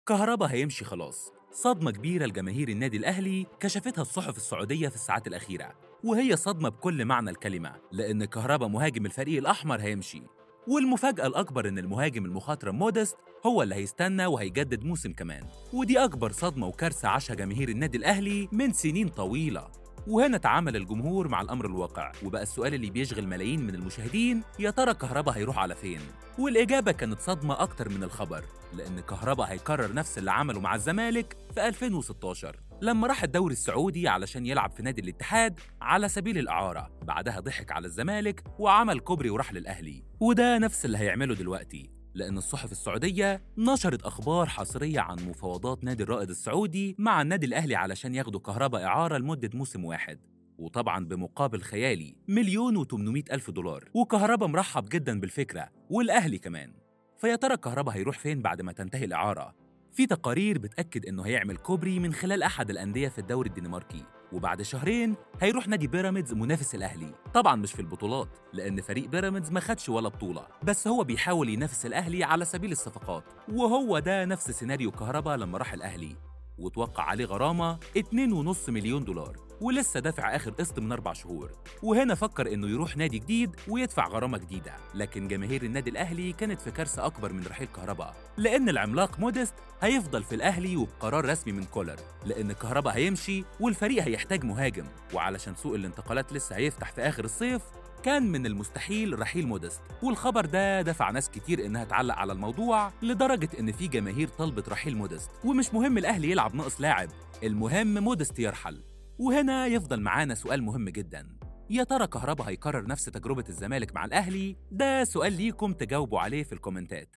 كهربا هيمشي خلاص صدمة كبيرة لجماهير النادي الأهلي كشفتها الصحف السعودية في الساعات الأخيرة وهي صدمة بكل معنى الكلمة لأن كهربا مهاجم الفريق الأحمر هيمشي والمفاجأة الأكبر إن المهاجم المخاطرة مودست هو اللي هيستنى وهيجدد موسم كمان ودي أكبر صدمة وكارثة عاشها جماهير النادي الأهلي من سنين طويلة وهنا تعامل الجمهور مع الأمر الواقع وبقى السؤال اللي بيشغل ملايين من المشاهدين يا ترى كهربا هيروح على فين؟ والإجابة كانت صدمة أكتر من الخبر لأن كهربا هيكرر نفس اللي عمله مع الزمالك في 2016 لما راح الدوري السعودي علشان يلعب في نادي الاتحاد على سبيل الإعارة بعدها ضحك على الزمالك وعمل كوبري وراح للأهلي وده نفس اللي هيعمله دلوقتي لأن الصحف السعودية نشرت أخبار حصرية عن مفاوضات نادي الرائد السعودي مع النادي الأهلي علشان ياخدوا كهرباء إعارة لمدة موسم واحد وطبعا بمقابل خيالي مليون وتمنمية ألف دولار وكهربا مرحب جدا بالفكرة والأهلي كمان فيا ترى كهربا هيروح فين بعد ما تنتهي الإعارة؟ في تقارير بتأكد إنه هيعمل كوبري من خلال أحد الأندية في الدوري الدنماركي وبعد شهرين هيروح نادي بيراميدز منافس الأهلي طبعا مش في البطولات لأن فريق بيراميدز ما خدش ولا بطولة بس هو بيحاول ينافس الأهلي على سبيل الصفقات وهو ده نفس سيناريو كهربا لما راح الأهلي وتوقع عليه غرامة 2.5 مليون دولار ولسه دافع آخر قسط من أربع شهور وهنا فكر إنه يروح نادي جديد ويدفع غرامة جديدة لكن جماهير النادي الأهلي كانت في كارثة أكبر من رحيل كهربا لأن العملاق موديست هيفضل في الأهلي وبقرار رسمي من كولر لأن كهربا هيمشي والفريق هيحتاج مهاجم وعلشان سوق الانتقالات لسه هيفتح في آخر الصيف كان من المستحيل رحيل مودست والخبر ده دفع ناس كتير انها تعلق على الموضوع لدرجه ان في جماهير طلبت رحيل مودست ومش مهم الاهلي يلعب ناقص لاعب المهم مودست يرحل وهنا يفضل معانا سؤال مهم جدا يا ترى كهربا هيكرر نفس تجربة الزمالك مع الأهلي؟ ده سؤال ليكم تجاوبوا عليه في الكومنتات